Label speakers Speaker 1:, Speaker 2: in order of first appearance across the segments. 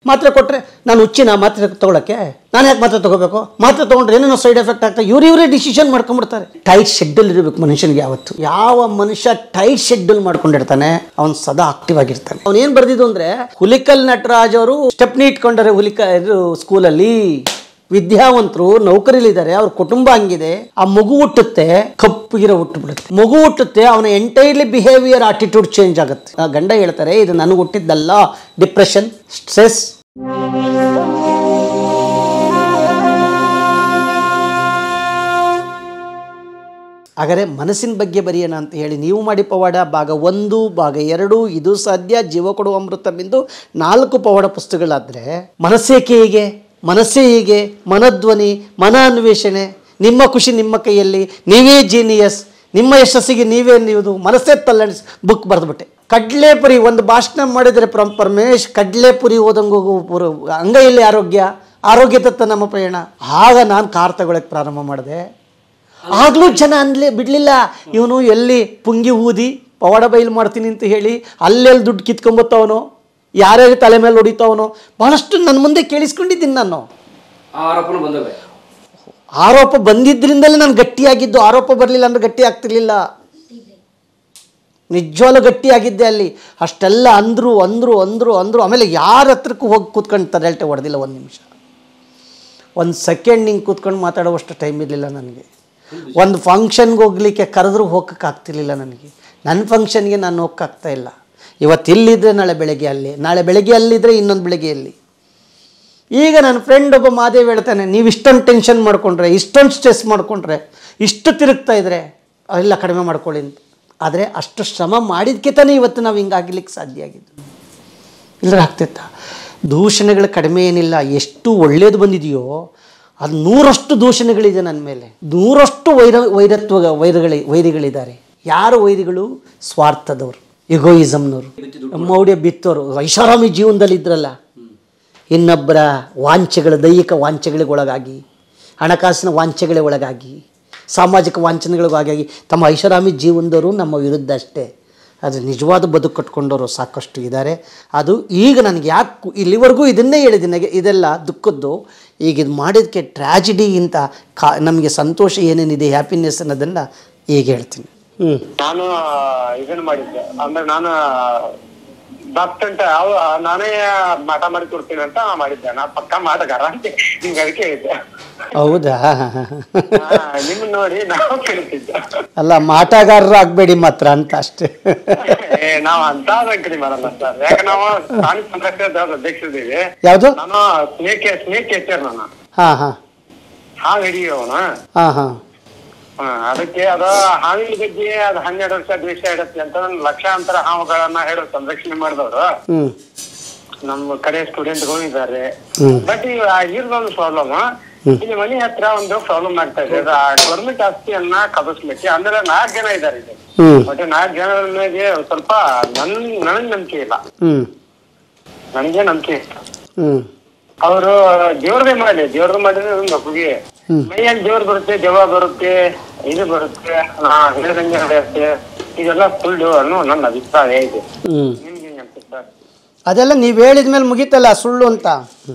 Speaker 1: ಮಾತ್ರೆ ಕೊಟ್ಟರೆ ನಾನು ಹುಚ್ಚಿನ ಮಾತ್ರೆ ತಗೊಳಕ್ಕೆ ನಾನು ಯಾಕೆ ಮಾತ್ರೆ ತಗೋಬೇಕು ಮಾತ್ರೆ ತಗೊಂಡ್ರೆ ಏನೇನೋ ಸೈಡ್ ಎಫೆಕ್ಟ್ ಆಗ್ತದೆ ಇವ್ರು ಇವರೇ ಡಿಸಿಷನ್ ಮಾಡ್ಕೊಂಡ್ಬಿಡ್ತಾರೆ ಟೈಟ್ ಶೆಡ್ಯೂಲ್ ಇರಬೇಕು ಮನುಷ್ಯನಿಗೆ ಯಾವತ್ತು ಯಾವ ಮನುಷ್ಯ ಟೈಟ್ ಶೆಡ್ಯೂಲ್ ಮಾಡ್ಕೊಂಡಿರ್ತಾನೆ ಅವನು ಸದಾ ಆಕ್ಟಿವ್ ಆಗಿರ್ತಾನೆ ಅವ್ನು ಏನು ಬರ್ದಿದ್ದು ಅಂದ್ರೆ ಹುಲಿಕಲ್ ನಟರಾಜ್ ಅವರು ಸ್ಟೆಪ್ನಿ ಇಟ್ಕೊಂಡಾರೆ ಹುಲಿಕ ಇದು ಸ್ಕೂಲಲ್ಲಿ ವಿದ್ಯಾವಂತರು ನೌಕರಿಲಿದ್ದಾರೆ ಅವ್ರ ಕುಟುಂಬ ಹಂಗಿದೆ ಆ ಮಗು ಹುಟ್ಟುತ್ತೆ ಕಪ್ಪಗಿರೋ ಹುಟ್ಟು ಬಿಡುತ್ತೆ ಮಗು ಹುಟ್ಟುತ್ತೆ ಅವನ ಎಂಟೈರ್ಲಿ ಬಿಹೇವಿಯರ್ ಆಟಿಟ್ಯೂಡ್ ಚೇಂಜ್ ಆಗುತ್ತೆ ಆ ಗಂಡ ಹೇಳ್ತಾರೆ ಇದು ನನಗೆ ಹುಟ್ಟಿದ್ದಲ್ಲ ಡಿಪ್ರೆಷನ್ ಸ್ಟ್ರೆಸ್ ಹಾಗಾದರೆ ಮನಸ್ಸಿನ ಬಗ್ಗೆ ಬರೆಯೋಣ ಅಂತ ಹೇಳಿ ನೀವು ಮಾಡಿ ಪವಾಡ ಭಾಗ ಒಂದು ಭಾಗ ಎರಡು ಇದು ಸಾಧ್ಯ ಜೀವ ಕೊಡುವ ಅಮೃತ ಬಿಂದು ನಾಲ್ಕು ಪವಾಡ ಪುಸ್ತಕಗಳಾದರೆ ಮನಸ್ಸೇಕೆ ಹೀಗೆ ಮನಸ್ಸೇ ಹೀಗೆ ಮನಧ್ವನಿ ಮನ ಅನ್ವೇಷಣೆ ನಿಮ್ಮ ಖುಷಿ ನಿಮ್ಮ ಕೈಯಲ್ಲಿ ನೀವೇ ಜೀನಿಯಸ್ ನಿಮ್ಮ ಯಶಸ್ಸಿಗೆ ನೀವೇ ನೀವು ಮನಸ್ಸೇ ತಲ್ಲಣಿಸಿ ಬುಕ್ ಬರೆದ್ಬಿಟ್ಟೆ ಕಡ್ಲೆಪುರಿ ಒಂದು ಭಾಷಣ ಮಾಡಿದರೆ ಪ್ರಮ್ ಪರಮೇಶ್ ಕಡ್ಲೆಪುರಿ ಓದಂಗು ಅಂಗೈಯಲ್ಲಿ ಆರೋಗ್ಯ ಆರೋಗ್ಯದತ್ತ ನಮ್ಮ ಪ್ರಯಾಣ ಆಗ ನಾನು ಕಾರ್ ತಗೊಳಕ್ಕೆ ಪ್ರಾರಂಭ ಮಾಡಿದೆ ಆಗ್ಲೂ ಜನ ಅನ್ಲೇ ಬಿಡಲಿಲ್ಲ ಇವನು ಎಲ್ಲಿ ಪುಂಗಿ ಊದಿ ಪವಾಡ ಬಯಲು ಮಾಡ್ತೀನಿ ಅಂತ ಹೇಳಿ ಅಲ್ಲೆಲ್ಲಿ ದುಡ್ಡು ಕಿತ್ಕೊಂಬತ್ತವನು ಯಾರ್ಯಾರು ತಲೆ ಮೇಲೆ ಹೊಡಿತಾವನೋ ಬಹಳಷ್ಟು ನನ್ನ ಮುಂದೆ ಕೇಳಿಸ್ಕೊಂಡಿದ್ದೀನಿ ನಾನು
Speaker 2: ಆ ಆರೋಪನು ಬಂದವೆ
Speaker 1: ಆರೋಪ ಬಂದಿದ್ದರಿಂದಲೇ ನಾನು ಗಟ್ಟಿಯಾಗಿದ್ದು ಆರೋಪ ಬರಲಿಲ್ಲ ಅಂದ್ರೆ ಗಟ್ಟಿ ಆಗ್ತಿರ್ಲಿಲ್ಲ ನಿಜವಾಗ್ಲೂ ಗಟ್ಟಿಯಾಗಿದ್ದೆ ಅಲ್ಲಿ ಅಷ್ಟೆಲ್ಲ ಅಂದರು ಅಂದರು ಅಂದರು ಅಂದರು ಆಮೇಲೆ ಯಾರ ಹತ್ರಕ್ಕೂ ಹೋಗಿ ಕೂತ್ಕೊಂಡು ತರಲ್ಟೆ ಹೊಡೆದಿಲ್ಲ ಒಂದು ನಿಮಿಷ ಒಂದು ಸೆಕೆಂಡ್ ಹಿಂಗೆ ಕೂತ್ಕೊಂಡು ಮಾತಾಡುವಷ್ಟು ಟೈಮ್ ಇರಲಿಲ್ಲ ನನಗೆ ಒಂದು ಫಂಕ್ಷನ್ಗೆ ಹೋಗ್ಲಿಕ್ಕೆ ಕರೆದ್ರೂ ಹೋಗಕ್ಕೆ ಆಗ್ತಿರ್ಲಿಲ್ಲ ನನಗೆ ನನ್ನ ಫಂಕ್ಷನ್ಗೆ ನಾನು ಹೋಗಕ್ಕಾಗ್ತಾ ಇಲ್ಲ ಇವತ್ತು ಇಲ್ಲಿದ್ದರೆ ನಾಳೆ ಬೆಳಗ್ಗೆ ಅಲ್ಲಿ ನಾಳೆ ಬೆಳಗ್ಗೆ ಅಲ್ಲಿದ್ದರೆ ಇನ್ನೊಂದು ಬೆಳಗ್ಗೆ ಅಲ್ಲಿ ಈಗ ನನ್ನ ಫ್ರೆಂಡ್ ಒಬ್ಬ ಮಾದೇವ್ ಹೇಳ್ತಾನೆ ನೀವು ಇಷ್ಟೊಂದು ಟೆನ್ಷನ್ ಮಾಡ್ಕೊಂಡ್ರೆ ಇಷ್ಟೊಂದು ಸ್ಟ್ರೆಸ್ ಮಾಡ್ಕೊಂಡ್ರೆ ಇಷ್ಟು ತಿರುಗ್ತಾ ಇದ್ರೆ ಎಲ್ಲ ಕಡಿಮೆ ಮಾಡ್ಕೊಳ್ಳಿ ಅಂತ ಆದರೆ ಅಷ್ಟು ಶ್ರಮ ಮಾಡಿದ್ಕೆ ತಾನೇ ಇವತ್ತು ನಾವು ಹಿಂಗಾಗ್ಲಿಕ್ಕೆ ಸಾಧ್ಯ ಆಗಿದ್ದು ಇಲ್ಲದ್ರೆ ಆಗ್ತಿತ್ತ ದೂಷಣೆಗಳು ಕಡಿಮೆ ಏನಿಲ್ಲ ಎಷ್ಟು ಒಳ್ಳೇದು ಬಂದಿದೆಯೋ ಅದು ನೂರಷ್ಟು ದೂಷಣೆಗಳಿದೆ ನನ್ನ ಮೇಲೆ ನೂರಷ್ಟು ವೈರ ವೈರತ್ವ ವೈರಗಳಿ ವೈರಿಗಳಿದ್ದಾರೆ ಯಾರು ವೈರಿಗಳು ಸ್ವಾರ್ಥದವರು ಇಗೋಯಿಸಮ್ನವರು ಮೌಢ್ಯ ಬಿತ್ತೋರು ಐಷಾರಾಮಿ ಜೀವನದಲ್ಲಿ ಇದ್ರಲ್ಲ ಇನ್ನೊಬ್ಬರ ವಾಂಛೆಗಳ ದೈಹಿಕ ವಾಂಛೆಗಳಿಗೆ ಒಳಗಾಗಿ ಹಣಕಾಸಿನ ವಾಂಛೆಗಳಿಗೆ ಒಳಗಾಗಿ ಸಾಮಾಜಿಕ ವಾಂಛನೆಗಳಿಗಾಗಿ ತಮ್ಮ ಐಷಾರಾಮಿ ಜೀವನದವರು ನಮ್ಮ ವಿರುದ್ಧ ಅಷ್ಟೇ ಅದು ನಿಜವಾದ ಬದುಕು ಕಟ್ಕೊಂಡವರು ಸಾಕಷ್ಟು ಇದ್ದಾರೆ ಅದು ಈಗ ನನಗೆ ಯಾಕೆ ಇಲ್ಲಿವರೆಗೂ ಇದನ್ನೇ ಹೇಳಿದ್ದೀನಿ ಇದೆಲ್ಲ ದುಃಖದ್ದು ಈಗ ಇದು ಮಾಡಿದ್ದಕ್ಕೆ ಟ್ರ್ಯಾಜಿಡಿಗಿಂತ ಕಾ ನಮಗೆ ಸಂತೋಷ ಏನೇನಿದೆ ಹ್ಯಾಪಿನೆಸ್ ಅನ್ನೋದನ್ನು ಈಗ ಹೇಳ್ತೀನಿ ಹ್ಞೂ
Speaker 3: ನಾನು ಇದನ್ನ ಮಾಡಿದ್ದೆ ಅಂದ್ರೆ ನಾನು ಡಾಕ್ಟರ್ ಅಂತ ಅವ ನಾನೇ ಮಾಟ ಮಾಡಿ ಕೊಡ್ತೀನಿ ಅಂತ ಮಾಡಿದ್ದೆ ನಾ ಪಕ್ಕ ಮಾಟಗಾರ ಅಂತ ನಿಮ್ಗೆ ಅದಕ್ಕೆ ಹೇಳಿದ್ದೆ
Speaker 1: ಹೌದಾ
Speaker 3: ಹಾ, ನಿಮ್ಮನ್ನ ನೋಡಿ ನಾವು ಕಲಿತಿದ್ದೆ
Speaker 1: ಅಲ್ಲ ಮಾಟಗಾರರು ಆಗಬೇಡಿ ಮಾತ್ರ ಅಂತ ಅಷ್ಟೇ
Speaker 3: ಏ, ನಾವು ಅಂತ ಕಡಿಮೆ ಮಾಡಲ್ಲ ಸರ್ ಯಾಕೆ ನಾವು ಪ್ರಾಣಿ ಸಂರಕ್ಷಣೆ ಅಧ್ಯಕ್ಷರಿದ್ದೀವಿ
Speaker 1: ಯಾವುದು
Speaker 3: ನಾನು ಸ್ನೇಕ್ ಸ್ನೇಕ್ ಎಚ್ಚರ್ ನಾನು
Speaker 1: ಹಾಂ ಹಾಂ
Speaker 3: ಹಾವು ಹಿಡಿಯೋವನ
Speaker 1: ಹಾಂ ಹಾಂ
Speaker 3: ಹಾ, ಅದಕ್ಕೆ ಅದು ಹಾವಿನ ಬಗ್ಗೆ ಅದು ಹನ್ನೆರಡು ವರ್ಷ ದ್ವೇಷ ಇಡತ್ತೆ ಅಂತ ಒಂದು ಲಕ್ಷಾಂತರ ಹಾವುಗಳನ್ನ ಹೇಳೋ ಸಂರಕ್ಷಣೆ ಮಾಡಿದವರು
Speaker 1: ಹ್ಞೂ
Speaker 3: ನಮ್ಮ ಕಡೆ ಸ್ಟೂಡೆಂಟ್ಗಳು ಇದ್ದಾರೆ
Speaker 1: ಹ್ಮ್.
Speaker 3: ಬಟ್ ಇರೋದೊಂದು ಪ್ರಾಬ್ಲಮ್ ಇಲ್ಲಿ ಮನೆ ಹತ್ರ ಒಂದು ಪ್ರಾಬ್ಲಮ್ ಆಗ್ತಾ ಇದೆ ಗೌರ್ಮೆಂಟ್ ಆಸ್ತಿಯನ್ನ ಕಬಸ್ಲಿಕ್ಕೆ ಅಂದ್ರೆ ನಾಲ್ಕು ಜನ ಇದ್ದಾರೆ ಇಲ್ಲಿ
Speaker 1: ಹ್ಞೂ
Speaker 3: ಮತ್ತೆ ನಾಲ್ಕು ಜನರ ಮೇಲೆ ಸ್ವಲ್ಪ ನನ್ ನನಗ್ ನಂಬಿಕೆ ಇಲ್ಲ
Speaker 1: ಹ್ಞೂ
Speaker 3: ನನಗೆ ನಂಬಿಕೆ ಇಲ್ಲ
Speaker 1: ಹ್ಞೂ
Speaker 3: ಅವರು ದೇವ್ರದೇ ಮಾಡಿ ದೇವ್ರದ್ದು ಮಾಡಿದ್ರೆ ಒಂದು ಒಪ್ಪಿಗೆ ಮೈಯಲ್ಲಿ ದೇವ್ರು ಬರುತ್ತೆ ದೆವ್ವ ಬರುತ್ತೆ ಇದು ಬರುತ್ತೆ ಹಾ ಹೇಳ್ದಂಗೆ ನಡೆಯುತ್ತೆ ಇದೆಲ್ಲ ಸುಳ್ಳು ಅನ್ನೋ ನನ್ನ ಅಭಿಪ್ರಾಯ ಇದೆ
Speaker 1: ಹ್ಞೂ
Speaker 3: ನಿಮ್ಗೆ ಹೆಂಗ್ ಅನ್ಸುತ್ತೆ ಸರ್
Speaker 1: ಅದೆಲ್ಲ ನೀವು ಹೇಳಿದ ಮೇಲೆ ಮುಗೀತಲ್ಲ ಸುಳ್ಳು ಅಂತ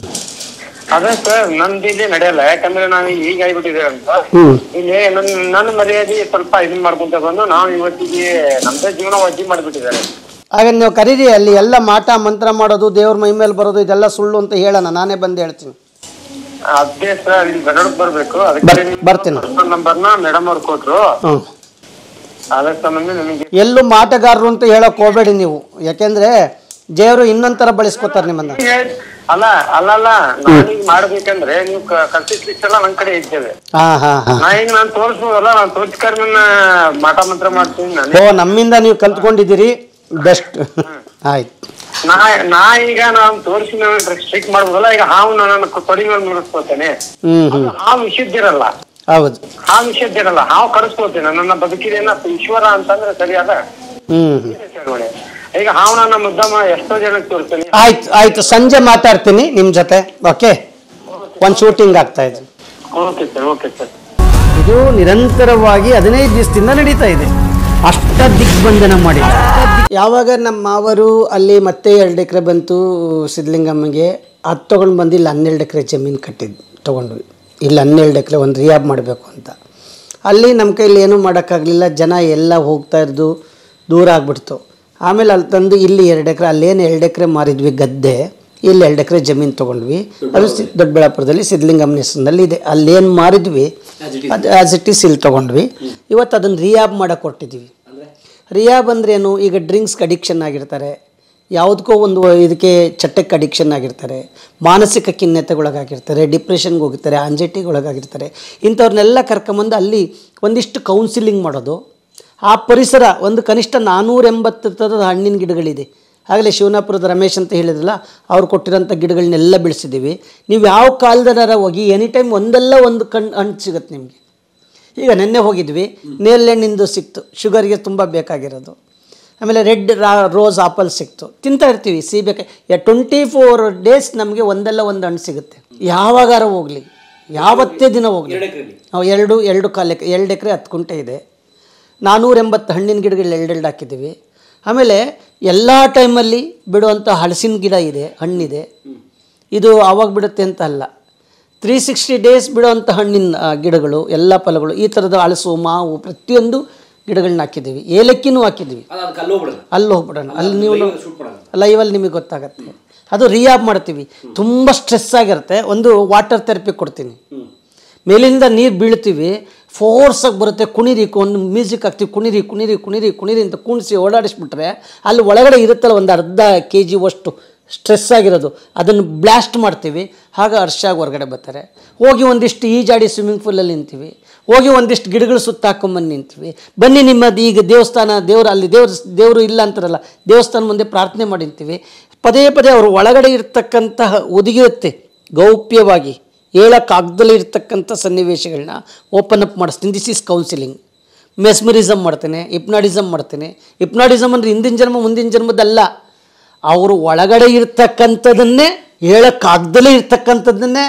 Speaker 3: ಅದೇ ಸರ್ ನಂದು ಇಲ್ಲಿ ನಡೆಯಲ್ಲ ಯಾಕಂದ್ರೆ ನಾನು ಈಗ ಆಗ್ಬಿಟ್ಟಿದೆ ಅಂತ
Speaker 1: ಹ್ಞೂ
Speaker 3: ಇಲ್ಲಿ ನನ್ನ ನನ್ನ ಮರ್ಯಾದೆ ಸ್ವಲ್ಪ ಇದನ್ ಮಾಡ್ಕೊಂತ ಬಂದು ನಾವು ಇವತ್ತಿಗೆ ನಮ್ದೇ ಜೀವನ ವಜ್ಜಿ ಮಾಡ್ಬಿಟ್ಟಿದ್ದಾರೆ
Speaker 1: ಆಗ ನೀವು ಕರೀರಿ ಅಲ್ಲಿ ಎಲ್ಲ ಮಾಟ ಮಂತ್ರ ಮಾಡೋದು ದೇವ್ರ ಮೈ ಮೇಲೆ ಬರೋದು ಇದೆಲ್ಲ ಸುಳ್ಳು ಅಂತ ಹೇಳೋಣ ನಾನೇ ಬಂದು ಹೇಳ್ತೀನಿ
Speaker 3: ಅದೇ ಸರ್ ಇಲ್ಲಿ ಬೆರಡಕ್ ಬರ್ಬೇಕು
Speaker 1: ಬರ್-
Speaker 3: ಅದಕ್ಕೆ
Speaker 1: ಬರ್ತೀನಿ.
Speaker 3: ನಂಬರ್ನ ಮೇಡಮ್ ಅವ್ರು ಕೊಟ್ರು
Speaker 1: ಹ್ಞೂ
Speaker 3: ಅದ್ರ ಸಂಬಂಧ ನಿಮಗೆ
Speaker 1: ಎಲ್ಲೂ ಮಾಟಗಾರರು ಅಂತ ಹೇಳೋಕೆ ಹೋಗಬೇಡಿ ನೀವು ಯಾಕೆಂದರೆ ದೇವರು ಇನ್ನೊಂದು ಥರ ಬಳಸ್ಕೊತಾರೆ ನಿಮ್ಮನ್ನು
Speaker 3: ಹೇಳ್- ಅಲ್ಲ ಅಲ್ಲ ಅಲ್ಲ ನಾನೀಗ ಮಾಡ್ಬೇಕಂದ್ರೆ ನೀವು ಕಲ್ಸಿಸ್ಲಿಕ್ಕೆಲ್ಲ ನನ್ ಕಡೆ ಇದ್ದೇವೆ
Speaker 1: ಹಾಂ ಹಾಂ ಹಾಂ
Speaker 3: ನಾ ಈಗ ನಾನು ತೋರಿಸ್ಬೋದಲ್ಲ ನಾನು ತೋರಿಸ್ಕರ್ ನನ್ನ ಮಾಟ ಮಂತ್ರ ಮಾಡ್ತೀನಿ ನಾನು
Speaker 1: ಓ ನಮ್ಮಿಂದ ನೀವು ಕಲ್ತ್ಕೊಂಡಿದ್ದೀರಿ ಬೆಸ್ಟ್ ಆಯ್ತು
Speaker 3: ನಾ ನಾ ಈಗ ನಾನು ತೋರಿಸಿ ಸ್ಟ್ರಿಕ್ ಮಾಡ್ಬೋದಲ್ಲ ಈಗ ಹಾವು ನನ್ನ ತೊಡಿ ಮೇಲೆ ಮುಗಿಸ್ಕೋತೇನೆ
Speaker 1: ಹ್ಞೂ ಹ್ಞೂ
Speaker 3: ಹಾವು ವಿಷಯದ್ದಿರಲ್ಲ
Speaker 1: ಹೌದು
Speaker 3: ಹಾವು ವಿಷಯದ್ದಿರಲ್ಲ ಹಾವು ಕರೆಸ್ಕೋತೇನೆ ನನ್ನ ಬದುಕಿದೇನ ಈಶ್ವರ ಅಂತಂದ್ರೆ ಸರಿಯಾದ
Speaker 1: ಹ್ಞೂ ಹ್ಞೂ
Speaker 3: ಚಳವಳಿ ಈಗ ಹಾವು ನನ್ನ ಮುದ್ದಮ್ಮ ಎಷ್ಟೋ ಜನಕ್ಕೆ ತೋರಿಸ್ತೇನೆ
Speaker 1: ಆಯ್ತು ಆಯ್ತು ಸಂಜೆ ಮಾತಾಡ್ತೀನಿ ನಿಮ್ಮ ಜೊತೆ ಓಕೆ ಒಂದು ಶೂಟಿಂಗ್ ಆಗ್ತಾ ಇದೆ
Speaker 3: ಓಕೆ ಸರ್ ಓಕೆ ಸರ್
Speaker 1: ಇದು ನಿರಂತರವಾಗಿ ಹದಿನೈದು ದಿವಸದಿಂದ ನಡೀತಾ ಇದೆ ಅಷ್ಟ ದಿಗ್ಬಂಧನ ಮಾಡಿ ಯಾವಾಗ ನಮ್ಮ ಮಾವರು ಅಲ್ಲಿ ಮತ್ತೆ ಎರಡು ಎಕರೆ ಬಂತು ಸಿದ್ಧಲಿಂಗಮ್ಮಗೆ ಅದು ತೊಗೊಂಡು ಬಂದು ಇಲ್ಲಿ ಹನ್ನೆರಡು ಎಕರೆ ಜಮೀನು ಕಟ್ಟಿದ್ದು ತೊಗೊಂಡ್ವಿ ಇಲ್ಲಿ ಹನ್ನೆರಡು ಎಕರೆ ಒಂದು ರಿಯಾಬ್ ಮಾಡಬೇಕು ಅಂತ ಅಲ್ಲಿ ನಮ್ಮ ಕೈಲಿ ಏನೂ ಮಾಡೋಕ್ಕಾಗಲಿಲ್ಲ ಜನ ಎಲ್ಲ ಹೋಗ್ತಾ ಇದ್ದು ದೂರ ಆಗ್ಬಿಡ್ತು ಆಮೇಲೆ ಅಲ್ಲಿ ತಂದು ಇಲ್ಲಿ ಎರಡು ಎಕರೆ ಅಲ್ಲೇನು ಎರಡು ಎಕರೆ ಮಾರಿದ್ವಿ ಗದ್ದೆ ಇಲ್ಲಿ ಎರಡು ಎಕರೆ ಜಮೀನು ತೊಗೊಂಡ್ವಿ ಅದು ಸಿ ದೊಡ್ಡಬಳ್ಳಾಪುರದಲ್ಲಿ ಸಿದ್ಧಲಿಂಗಮ್ಮನ ಹೆಸರಿನಲ್ಲಿ ಇದೆ ಅಲ್ಲೇನು ಮಾರಿದ್ವಿ ಅದು ಆ್ಯಸ್ ಇಟ್ ಈಸ್ ಇಲ್ಲಿ ತೊಗೊಂಡ್ವಿ ಇವತ್ತು ಅದನ್ನು ರಿಯಾಬ್ ಮಾಡೋಕೆ ಕೊಟ್ಟಿದ್ದೀವಿ ರಿಯಾಬ್ ಅಂದ್ರೇನು ಈಗ ಡ್ರಿಂಕ್ಸ್ಗೆ ಅಡಿಕ್ಷನ್ ಆಗಿರ್ತಾರೆ ಯಾವುದಕ್ಕೋ ಒಂದು ಇದಕ್ಕೆ ಚಟ್ಟಕ್ಕೆ ಅಡಿಕ್ಷನ್ ಆಗಿರ್ತಾರೆ ಮಾನಸಿಕ ಖಿನ್ನತೆಗೊಳಗಾಗಿರ್ತಾರೆ ಡಿಪ್ರೆಷನ್ಗೆ ಹೋಗಿರ್ತಾರೆ ಆಂಜೈಟಿಗೆ ಒಳಗಾಗಿರ್ತಾರೆ ಇಂಥವ್ರನ್ನೆಲ್ಲ ಕರ್ಕೊಂಬಂದು ಅಲ್ಲಿ ಒಂದಿಷ್ಟು ಕೌನ್ಸಿಲಿಂಗ್ ಮಾಡೋದು ಆ ಪರಿಸರ ಒಂದು ಕನಿಷ್ಠ ನಾನ್ನೂರ ಎಂಬತ್ತು ಥರದ ಹಣ್ಣಿನ ಗಿಡಗಳಿದೆ ಆಗಲೇ ಶಿವನಾಪುರದ ರಮೇಶ್ ಅಂತ ಹೇಳಿದ್ರಲ್ಲ ಅವ್ರು ಕೊಟ್ಟಿರೋಂಥ ಗಿಡಗಳನ್ನೆಲ್ಲ ಬೆಳೆಸಿದ್ದೀವಿ ನೀವು ಯಾವ ಕಾಲದನಾರ ಹೋಗಿ ಎನಿ ಟೈಮ್ ಒಂದಲ್ಲ ಒಂದು ಕಣ್ಣು ಹಣ್ಣು ಸಿಗುತ್ತೆ ನಿಮಗೆ ಈಗ ನೆನ್ನೆ ಹೋಗಿದ್ವಿ ನೇರಳೆಹಣ್ಣಿಂದು ಸಿಕ್ತು ಶುಗರ್ಗೆ ತುಂಬ ಬೇಕಾಗಿರೋದು ಆಮೇಲೆ ರೆಡ್ ರಾ ರೋಸ್ ಆಪಲ್ ಸಿಕ್ತು ತಿಂತಾ ಇರ್ತೀವಿ ಸೀಬೆಕಾಯಿ ಟ್ವೆಂಟಿ ಫೋರ್ ಡೇಸ್ ನಮಗೆ ಒಂದಲ್ಲ ಒಂದು ಹಣ್ಣು ಸಿಗುತ್ತೆ ಯಾವಾಗಾರ ಹೋಗಲಿ ಯಾವತ್ತೇ ದಿನ ಹೋಗಲಿ ನಾವು ಎರಡು ಎರಡು ಕಾಲು ಎಕರೆ ಎರಡು ಎಕರೆ ಹತ್ತು ಕುಂಟೆ ಇದೆ ನಾನ್ನೂರ ಎಂಬತ್ತು ಹಣ್ಣಿನ ಗಿಡಗಳು ಎರಡೆರಡು ಹಾಕಿದ್ದೀವಿ ಆಮೇಲೆ ಎಲ್ಲ ಟೈಮಲ್ಲಿ ಬಿಡುವಂಥ ಹಲಸಿನ ಗಿಡ ಇದೆ ಹಣ್ಣಿದೆ ಇದು ಆವಾಗ ಬಿಡುತ್ತೆ ಅಂತ ಅಲ್ಲ ತ್ರೀ ಸಿಕ್ಸ್ಟಿ ಡೇಸ್ ಬಿಡುವಂಥ ಹಣ್ಣಿನ ಆ, ಗಿಡಗಳು ಎಲ್ಲ ಫಲಗಳು ಈ ಥರದ ಹಲಸು ಮಾವು ಪ್ರತಿಯೊಂದು ಗಿಡಗಳನ್ನ ಹಾಕಿದ್ದೀವಿ ಏಲಕ್ಕಿನೂ ಹಾಕಿದ್ದೀವಿ
Speaker 2: ಅದು ಅದಕ್ಕೆ ಅಲ್ಲಿ ಹೋಗ್ಬಿಡೋಣ
Speaker 1: ಅಲ್ಲಿ ಹೋಗ್ಬಿಡೋಣ ಅಲ್ಲಿ ನೀವು
Speaker 2: ಶೂಟ್ ಮಾಡೋಣ
Speaker 1: ಲೈವಲ್ಲಿ ನಿಮಗೆ ಗೊತ್ತಾಗತ್ತೆ ಅದು ರಿಯಾಬ್ ಮಾಡ್ತೀವಿ ತುಂಬ ಸ್ಟ್ರೆಸ್ ಆಗಿರುತ್ತೆ ಒಂದು ವಾಟರ್ ಥೆರಪಿ ಕೊಡ್ತೀನಿ ಮೇಲಿಂದ ನೀರು ಬೀಳ್ತೀವಿ ಫೋರ್ಸಾಗಿ ಬರುತ್ತೆ ಕುಣಿರಿ ಒಂದು ಮ್ಯೂಸಿಕ್ ಹಾಕ್ತೀವಿ ಕುಣಿರಿ ಕುಣಿರಿ ಕುಣಿರಿ ಕುಣಿರಿ ಅಂತ ಕುಣಿಸಿ ಓಡಾಡಿಸ್ಬಿಟ್ರೆ ಅಲ್ಲಿ ಒಳಗಡೆ ಇರುತ್ತಲ್ಲ ಒಂದು ಅರ್ಧ ಕೆ ಜಿ ಅಷ್ಟು ಸ್ಟ್ರೆಸ್ ಆಗಿರೋದು ಅದನ್ನು ಬ್ಲಾಸ್ಟ್ ಮಾಡ್ತೀವಿ ಆಗ ಹರ್ಷಾಗಿ ಹೊರಗಡೆ ಬರ್ತಾರೆ ಹೋಗಿ ಒಂದಿಷ್ಟು ಈಜಾಡಿ ಸ್ವಿಮ್ಮಿಂಗ್ ಪೂಲಲ್ಲಿ ನಿಂತೀವಿ ಹೋಗಿ ಒಂದಿಷ್ಟು ಗಿಡಗಳು ಸುತ್ತ ಹಾಕೊಂಬಂದು ನಿಂತೀವಿ ಬನ್ನಿ ನಿಮ್ಮದು ಈಗ ದೇವಸ್ಥಾನ ದೇವ್ರು ಅಲ್ಲಿ ದೇವ್ರ ದೇವರು ಇಲ್ಲ ಅಂತಾರಲ್ಲ ದೇವಸ್ಥಾನ ಮುಂದೆ ಪ್ರಾರ್ಥನೆ ಮಾಡಿ ನಿಂತೀವಿ ಪದೇ ಪದೇ ಅವರು ಒಳಗಡೆ ಇರ್ತಕ್ಕಂತಹ ಒದಗಿರುತ್ತೆ ಗೌಪ್ಯವಾಗಿ ಹೇಳೋಕ್ಕಾಗ್ದಲೇ ಇರ್ತಕ್ಕಂಥ ಸನ್ನಿವೇಶಗಳನ್ನ ಓಪನ್ ಅಪ್ ಮಾಡಿಸ್ತೀನಿ ದಿಸ್ ಈಸ್ ಕೌನ್ಸಿಲಿಂಗ್ ಮೆಸ್ಮರಿಸಮ್ ಮಾಡ್ತೇನೆ ಹಿಪ್ನಾಡಿಸಮ್ ಮಾಡ್ತೇನೆ ಹಿಪ್ನಾಡಿಸಮ್ ಅಂದರೆ ಹಿಂದಿನ ಜನ್ಮ ಮುಂದಿನ ಜನ್ಮದಲ್ಲ ಅವರು ಒಳಗಡೆ ಇರ್ತಕ್ಕಂಥದ್ದನ್ನೇ ಹೇಳೋಕ್ಕಾಗ್ದಲೇ ಇರ್ತಕ್ಕಂಥದ್ದನ್ನೇ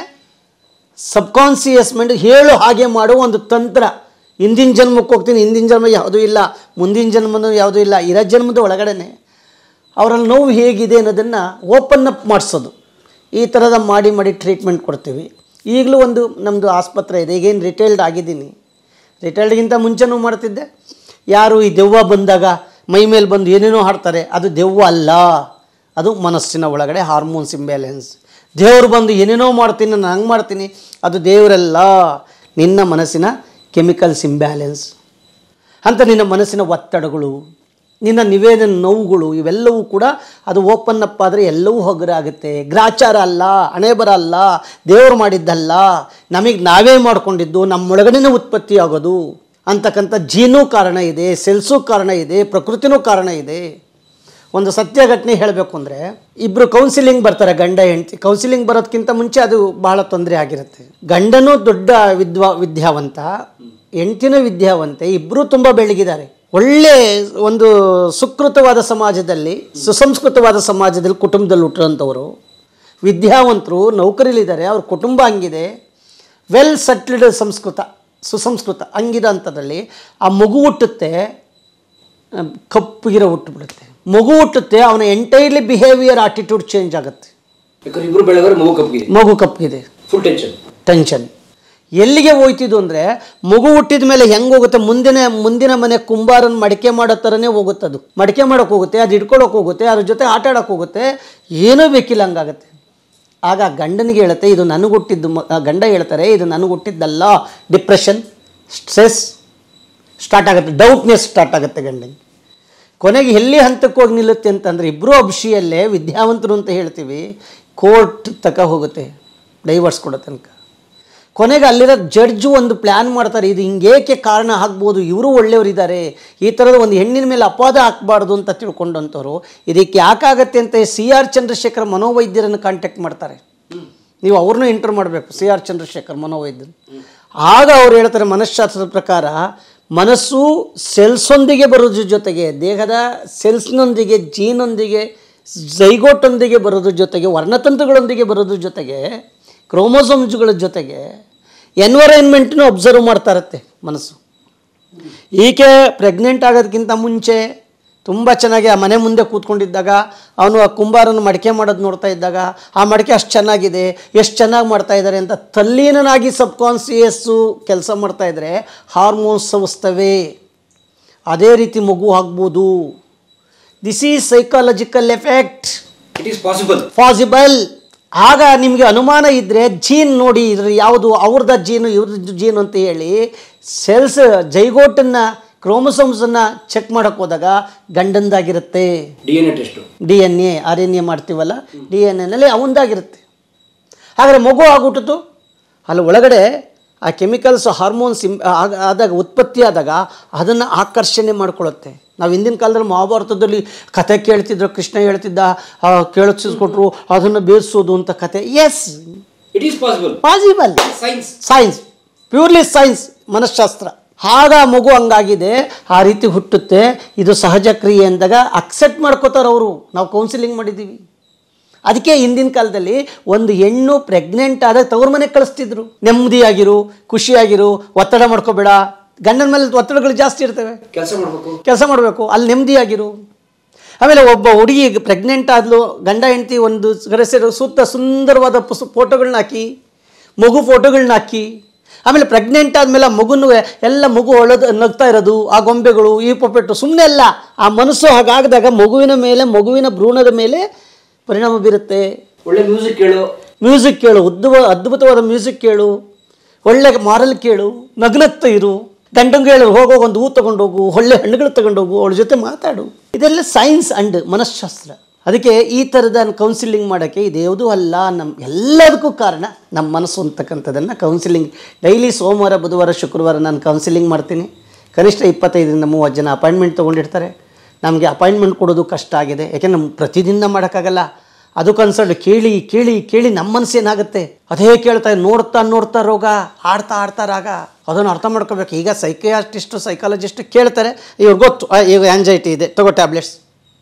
Speaker 1: ಸಬ್ಕಾನ್ಸಿಯಸ್ ಮೈಂಡ್ ಹೇಳು ಹಾಗೆ ಮಾಡುವ ಒಂದು ತಂತ್ರ ಹಿಂದಿನ ಜನ್ಮಕ್ಕೆ ಹೋಗ್ತೀನಿ ಹಿಂದಿನ ಜನ್ಮ ಯಾವುದೂ ಇಲ್ಲ ಮುಂದಿನ ಜನ್ಮನೂ ಯಾವುದೂ ಇಲ್ಲ ಇರೋ ಜನ್ಮದ ಒಳಗಡೆನೆ ಅವರಲ್ಲಿ ನೋವು ಹೇಗಿದೆ ಅನ್ನೋದನ್ನು ಓಪನ್ ಅಪ್ ಮಾಡಿಸೋದು ಈ ಥರದ ಮಾಡಿ ಮಾಡಿ ಟ್ರೀಟ್ಮೆಂಟ್ ಕೊಡ್ತೀವಿ ಈಗಲೂ ಒಂದು ನಮ್ಮದು ಆಸ್ಪತ್ರೆ ಇದೆ ಈಗೇನು ರಿಟೈಲ್ಡ್ ಆಗಿದ್ದೀನಿ ರಿಟೈಲ್ಡ್ಗಿಂತ ಮುಂಚೆನೂ ಮಾಡ್ತಿದ್ದೆ ಯಾರು ಈ ದೆವ್ವ ಬಂದಾಗ ಮೈ ಮೇಲೆ ಬಂದು ಏನೇನೋ ಹಾಡ್ತಾರೆ ಅದು ದೆವ್ವ ಅಲ್ಲ ಅದು ಮನಸ್ಸಿನ ಒಳಗಡೆ ಹಾರ್ಮೋನ್ಸ್ ಇಂಬ್ಯಾಲೆನ್ಸ್ ದೇವರು ಬಂದು ಏನೇನೋ ಮಾಡ್ತೀನಿ ನಾನು ಹಂಗೆ ಮಾಡ್ತೀನಿ ಅದು ದೇವರಲ್ಲ ನಿನ್ನ ಮನಸ್ಸಿನ ಕೆಮಿಕಲ್ಸ್ ಇಂಬ್ಯಾಲೆನ್ಸ್ ಅಂತ ನಿನ್ನ ಮನಸ್ಸಿನ ಒತ್ತಡಗಳು ನಿನ್ನ ನಿವೇದನ ನೋವುಗಳು ಇವೆಲ್ಲವೂ ಕೂಡ ಅದು ಓಪನ್ ಅಪ್ ಆದರೆ ಎಲ್ಲವೂ ಹೊಗರಾಗುತ್ತೆ ಗ್ರಾಚಾರ ಅಲ್ಲ ಹಣೆ ಬರ ಅಲ್ಲ ದೇವರು ಮಾಡಿದ್ದಲ್ಲ ನಮಗೆ ನಾವೇ ಮಾಡ್ಕೊಂಡಿದ್ದು ನಮ್ಮೊಳಗಡೆನೇ ಉತ್ಪತ್ತಿ ಆಗೋದು ಅಂತಕ್ಕಂಥ ಜೀನೂ ಕಾರಣ ಇದೆ ಸೆಲ್ಸೂ ಕಾರಣ ಇದೆ ಪ್ರಕೃತಿನೂ ಕಾರಣ ಇದೆ ಒಂದು ಸತ್ಯ ಘಟನೆ ಹೇಳಬೇಕು ಅಂದರೆ ಇಬ್ಬರು ಕೌನ್ಸಿಲಿಂಗ್ ಬರ್ತಾರೆ ಗಂಡ ಹೆಂಡತಿ ಕೌನ್ಸಿಲಿಂಗ್ ಬರೋದಕ್ಕಿಂತ ಮುಂಚೆ ಅದು ಬಹಳ ತೊಂದರೆ ಆಗಿರುತ್ತೆ ಗಂಡನೂ ದೊಡ್ಡ ವಿದ್ವಾ ವಿದ್ಯಾವಂತ ಹೆಂಡತಿನೂ ವಿದ್ಯಾವಂತೆ ಇಬ್ಬರೂ ತುಂಬ ಬೆಳಗಿದ್ದಾರೆ ಒಳ್ಳೆ ಒಂದು ಸುಕೃತವಾದ ಸಮಾಜದಲ್ಲಿ ಸುಸಂಸ್ಕೃತವಾದ ಸಮಾಜದಲ್ಲಿ ಕುಟುಂಬದಲ್ಲಿ ಹುಟ್ಟಿರೋಂಥವರು ವಿದ್ಯಾವಂತರು ನೌಕರಿಲಿದ್ದಾರೆ ಅವ್ರ ಕುಟುಂಬ ಹಂಗಿದೆ ವೆಲ್ ಸೆಟ್ಲ್ಡ್ ಸಂಸ್ಕೃತ ಸುಸಂಸ್ಕೃತ ಹಂಗಿರೋ ಅಂಥದ್ರಲ್ಲಿ ಆ ಮಗು ಹುಟ್ಟುತ್ತೆ ಆ, ಕಪ್ಪಗಿರೋ ಹುಟ್ಟುಬಿಡುತ್ತೆ ಮಗು ಹುಟ್ಟುತ್ತೆ ಅವನ ಎಂಟೈರ್ಲಿ ಬಿಹೇವಿಯರ್ ಆಟಿಟ್ಯೂಡ್ ಚೇಂಜ್ ಆಗುತ್ತೆ
Speaker 2: ಯಾಕಂದ್ರೆ ಇಬ್ರು ಬೆಳಗಾದ್ರೆ ಮಗು ಕಪ್ಪಿದೆ
Speaker 1: ಮಗು ಕಪ್ಪಗಿದೆ
Speaker 2: ಫುಲ್ ಟೆನ್ಷನ್
Speaker 1: ಟೆನ್ಷನ್ ಎಲ್ಲಿಗೆ ಹೋಯ್ತಿದ್ದು ಅಂದರೆ ಮಗು ಹುಟ್ಟಿದ ಮೇಲೆ ಹೆಂಗೆ ಹೋಗುತ್ತೆ ಮುಂದಿನ ಮುಂದಿನ ಮನೆ ಕುಂಬಾರನ ಮಡಿಕೆ ಮಾಡೋ ಥರನೇ ಹೋಗುತ್ತೆ ಅದು ಮಡಿಕೆ ಮಾಡೋಕೆ ಹೋಗುತ್ತೆ ಅದು ಹಿಡ್ಕೊಳಕ್ಕೆ ಹೋಗುತ್ತೆ ಅದ್ರ ಜೊತೆ ಆಟ ಆಡೋಕೆ ಹೋಗುತ್ತೆ ಏನೂ ಬೇಕಿಲ್ಲ ಹಂಗಾಗತ್ತೆ ಆಗ ಗಂಡನಿಗೆ ಹೇಳುತ್ತೆ ಇದು ನನಗೆ ಹುಟ್ಟಿದ್ದು ಮ ಆ ಗಂಡ ಹೇಳ್ತಾರೆ ಇದು ನನಗೆ ಹುಟ್ಟಿದ್ದಲ್ಲ ಡಿಪ್ರೆಷನ್ ಸ್ಟ್ರೆಸ್ ಸ್ಟಾರ್ಟ್ ಆಗುತ್ತೆ ಡೌಟ್ನೆಸ್ ಸ್ಟಾರ್ಟ್ ಆಗುತ್ತೆ ಗಂಡನಿಗೆ ಕೊನೆಗೆ ಎಲ್ಲಿ ಹಂತಕ್ಕೆ ಹೋಗಿ ನಿಲ್ಲುತ್ತೆ ಅಂತಂದರೆ ಇಬ್ಬರೂ ಅಭಿಷಿಯಲ್ಲೇ ವಿದ್ಯಾವಂತರು ಅಂತ ಹೇಳ್ತೀವಿ ಕೋರ್ಟ್ ತಕ ಹೋಗುತ್ತೆ ಡೈವರ್ಸ್ ಕೊಡೋ ತನಕ ಕೊನೆಗೆ ಅಲ್ಲಿರೋ ಜಡ್ಜು ಒಂದು ಪ್ಲ್ಯಾನ್ ಮಾಡ್ತಾರೆ ಇದು ಹಿಂಗೇಕೆ ಕಾರಣ ಆಗ್ಬೋದು ಇವರು ಒಳ್ಳೆಯವರಿದ್ದಾರೆ ಈ ಥರದ ಒಂದು ಹೆಣ್ಣಿನ ಮೇಲೆ ಅಪವಾದ ಹಾಕಬಾರ್ದು ಅಂತ ತಿಳ್ಕೊಂಡಂಥವ್ರು ಇದಕ್ಕೆ ಯಾಕಾಗತ್ತೆ ಅಂತ ಸಿ ಆರ್ ಚಂದ್ರಶೇಖರ್ ಮನೋವೈದ್ಯರನ್ನು ಕಾಂಟ್ಯಾಕ್ಟ್ ಮಾಡ್ತಾರೆ ನೀವು ಅವ್ರನ್ನೂ ಎಂಟರ್ ಮಾಡಬೇಕು ಸಿ ಆರ್ ಚಂದ್ರಶೇಖರ್ ಮನೋವೈದ್ಯರು ಆಗ ಅವ್ರು ಹೇಳ್ತಾರೆ ಮನಃಶಾಸ್ತ್ರದ ಪ್ರಕಾರ ಮನಸ್ಸು ಸೆಲ್ಸೊಂದಿಗೆ ಬರೋದ್ರ ಜೊತೆಗೆ ದೇಹದ ಸೆಲ್ಸ್ನೊಂದಿಗೆ ಜೀನೊಂದಿಗೆ ಝೈಗೋಟೊಂದಿಗೆ ಬರೋದ್ರ ಜೊತೆಗೆ ವರ್ಣತಂತುಗಳೊಂದಿಗೆ ಬರೋದ್ರ ಜೊತೆಗೆ ಕ್ರೋಮೋಸೋಮ್ಸ್ಗಳ ಜೊತೆಗೆ ಎನ್ವೈರನ್ಮೆಂಟ್ನೂ ಅಬ್ಸರ್ವ್ ಮಾಡ್ತಾ ಇರುತ್ತೆ ಮನಸ್ಸು ಈಕೆ ಪ್ರೆಗ್ನೆಂಟ್ ಆಗೋದಕ್ಕಿಂತ ಮುಂಚೆ ತುಂಬ ಚೆನ್ನಾಗಿ ಆ ಮನೆ ಮುಂದೆ ಕೂತ್ಕೊಂಡಿದ್ದಾಗ ಅವನು ಆ ಕುಂಬಾರನ ಮಡಿಕೆ ಮಾಡೋದು ನೋಡ್ತಾ ಇದ್ದಾಗ ಆ ಮಡಿಕೆ ಅಷ್ಟು ಚೆನ್ನಾಗಿದೆ ಎಷ್ಟು ಚೆನ್ನಾಗಿ ಮಾಡ್ತಾ ಇದ್ದಾರೆ ಅಂತ ತಲ್ಲೀನನಾಗಿ ಸಬ್ಕಾನ್ಸಿಯಸ್ಸು ಕೆಲಸ ಮಾಡ್ತಾ ಇದ್ದರೆ ಹಾರ್ಮೋನ್ಸ್ ಸವಿಸ್ತವೆ ಅದೇ ರೀತಿ ಮಗು ಆಗ್ಬೋದು this is psychological effect
Speaker 2: it is possible
Speaker 1: possible ಆಗ ನಿಮಗೆ ಅನುಮಾನ ಇದ್ದರೆ ಜೀನ್ ನೋಡಿ ಇದ್ರ ಯಾವುದು ಅವ್ರದ್ದು ಜೀನು ಇವ್ರದ್ದು ಜೀನು ಅಂತ ಹೇಳಿ ಸೆಲ್ಸ್ ಜೈಗೋಟನ್ನು ಕ್ರೋಮೋಸೋಮ್ಸನ್ನು ಚೆಕ್ ಮಾಡೋಕ್ಕೆ ಹೋದಾಗ ಗಂಡಂದಾಗಿರುತ್ತೆ
Speaker 2: D N A test
Speaker 1: D N A R N A ಮಾಡ್ತೀವಲ್ಲ ಡಿ ಎನ್ ಎನಲ್ಲಿ ಅವಂದಾಗಿರುತ್ತೆ ಹಾಗಾದರೆ ಮಗು ಆಗ್ಬಿಟ್ಟಿತು ಅಲ್ಲಿ ಒಳಗಡೆ ಆ ಕೆಮಿಕಲ್ಸ್ ಹಾರ್ಮೋನ್ಸ್ ಇಮ್ ಆಗ- ಆದಾಗ ಉತ್ಪತ್ತಿ ಆದಾಗ ಅದನ್ನು ಆಕರ್ಷಣೆ ಮಾಡ್ಕೊಳ್ಳುತ್ತೆ ನಾವು ಹಿಂದಿನ ಕಾಲದಲ್ಲಿ ಮಹಾಭಾರತದಲ್ಲಿ ಕತೆ ಕೇಳ್ತಿದ್ರು ಕೃಷ್ಣ ಹೇಳ್ತಿದ್ದ ಕೇಳಿಸ್ಕೊಟ್ರು ಅದನ್ನು ಬೇಯಿಸೋದು ಅಂತ ಕತೆ yes
Speaker 2: it is possible
Speaker 1: possible
Speaker 2: science
Speaker 1: science purely science ಮನಃಶಾಸ್ತ್ರ ಆಗ ಮಗು ಹಂಗಾಗಿದೆ ಆ ರೀತಿ ಹುಟ್ಟುತ್ತೆ ಇದು ಸಹಜ ಕ್ರಿಯೆ ಅಂದಾಗ ಅಕ್ಸೆಪ್ಟ್ ಮಾಡ್ಕೋತಾರೆ ಅವರು ನಾವು ಕೌನ್ಸಿಲಿಂಗ್ ಮಾಡಿದ್ದೀವಿ ಅದಕ್ಕೆ ಹಿಂದಿನ ಕಾಲದಲ್ಲಿ ಒಂದು ಹೆಣ್ಣು ಪ್ರೆಗ್ನೆಂಟ್ ಆದಾಗ ತವ್ರ ಮನೆಗೆ ಕಳಿಸ್ತಿದ್ರು ನೆಮ್ಮದಿಯಾಗಿರು ಖುಷಿಯಾಗಿರು ಒತ್ತಡ ಮಾಡ್ಕೋಬೇಡ ಗಂಡನ ಮೇಲೆ ಒತ್ತಡಗಳು ಜಾಸ್ತಿ ಇರ್ತವೆ
Speaker 2: ಕೆಲಸ ಮಾಡಬೇಕು
Speaker 1: ಕೆಲಸ ಮಾಡಬೇಕು ಅಲ್ಲಿ ನೆಮ್ಮದಿಯಾಗಿರು ಆಮೇಲೆ ಒಬ್ಬ ಹುಡುಗಿ ಪ್ರೆಗ್ನೆಂಟ್ ಆದ್ಲು ಗಂಡ ಹೆಂಡತಿ ಒಂದು ಕಡೆ ಸೇರಿ ಸುತ್ತ ಸುಂದರವಾದ ಪುಸ್ ಫೋಟೋಗಳನ್ನ ಹಾಕಿ ಮಗು ಫೋಟೋಗಳನ್ನ ಹಾಕಿ ಆಮೇಲೆ ಪ್ರೆಗ್ನೆಂಟ್ ಆದಮೇಲೆ ಆ ಮಗುನು ಎಲ್ಲ ಮಗು ಒಳದು ನಗ್ತಾ ಇರೋದು ಆ ಗೊಂಬೆಗಳು ಈ ಪೊಪೆಟ್ಟು ಸುಮ್ಮನೆ ಅಲ್ಲ ಆ ಮನಸ್ಸು ಹಾಗಾಗದಾಗ ಮಗುವಿನ ಮೇಲೆ ಮಗುವಿನ ಭ್ರೂಣದ ಮೇಲೆ ಪರಿಣಾಮ ಬೀರುತ್ತೆ
Speaker 2: ಒಳ್ಳೆ ಮ್ಯೂಸಿಕ್ ಕೇಳು
Speaker 1: ಮ್ಯೂಸಿಕ್ ಕೇಳು ಉದ್ದುವ ಅದ್ಭುತವಾದ ಮ್ಯೂಸಿಕ್ ಕೇಳು ಒಳ್ಳೆ ಮಾರಲ್ ಕೇಳು ನಗ್ನಗ್ತಾ ಇರು ಗಂಡಂಗೆ ಹೇಳು ಹೋಗೋಗಿ ಒಂದು ಹೂ ತಗೊಂಡೋಗು ಒಳ್ಳೆ ಹಣ್ಣುಗಳು ತಗೊಂಡೋಗು ಅವಳ ಜೊತೆ ಮಾತಾಡು ಇದೆಲ್ಲ ಸೈನ್ಸ್ ಅಂಡ್ ಮನಃಶಾಸ್ತ್ರ ಅದಕ್ಕೆ ಈ ಥರದ ಕೌನ್ಸಿಲಿಂಗ್ ಮಾಡೋಕ್ಕೆ ಇದ್ಯಾವುದೂ ಅಲ್ಲ ನಮ್ಮ ಎಲ್ಲದಕ್ಕೂ ಕಾರಣ ನಮ್ಮ ಮನಸ್ಸು ಅಂತಕ್ಕಂಥದ್ದನ್ನು ಕೌನ್ಸಿಲಿಂಗ್ ಡೈಲಿ ಸೋಮವಾರ ಬುಧವಾರ ಶುಕ್ರವಾರ ನಾನು ಕೌನ್ಸಿಲಿಂಗ್ ಮಾಡ್ತೀನಿ ಕನಿಷ್ಠ ಇಪ್ಪತ್ತೈದರಿಂದ ಮೂವತ್ತು ಜನ ಅಪಾಯಿಂಟ್ಮೆಂಟ್ ತೊಗೊಂಡಿರ್ತಾರೆ ನಮಗೆ ಅಪಾಯಿಂಟ್ಮೆಂಟ್ ಕೊಡೋದು ಕಷ್ಟ ಆಗಿದೆ ಯಾಕೆ ನಮ್ಮ ಪ್ರತಿದಿನ ಮಾಡೋಕ್ಕಾಗಲ್ಲ ಅದು ಕನ್ಸಲ್ಟ್ ಕೇಳಿ ಕೇಳಿ ಕೇಳಿ ನಮ್ಮ ಮನಸ್ಸು ಏನಾಗುತ್ತೆ ಅದೇ ಕೇಳ್ತಾ ನೋಡ್ತಾ ನೋಡ್ತಾ ರೋಗ ಆಡ್ತಾ ಆಡ್ತಾ ರಾಗ ಅದನ್ನು ಅರ್ಥ ಮಾಡ್ಕೋಬೇಕು ಈಗ ಸೈಕಿಯಾಸ್ಟಿಸ್ಟು ಸೈಕಾಲಜಿಸ್ಟು ಕೇಳ್ತಾರೆ ಇವ್ರಿಗೆ ಗೊತ್ತು ಆ, ಈಗ ಆಂಜೈಟಿ ಇದೆ ತಗೋ ಟ್ಯಾಬ್ಲೆಟ್ಸ್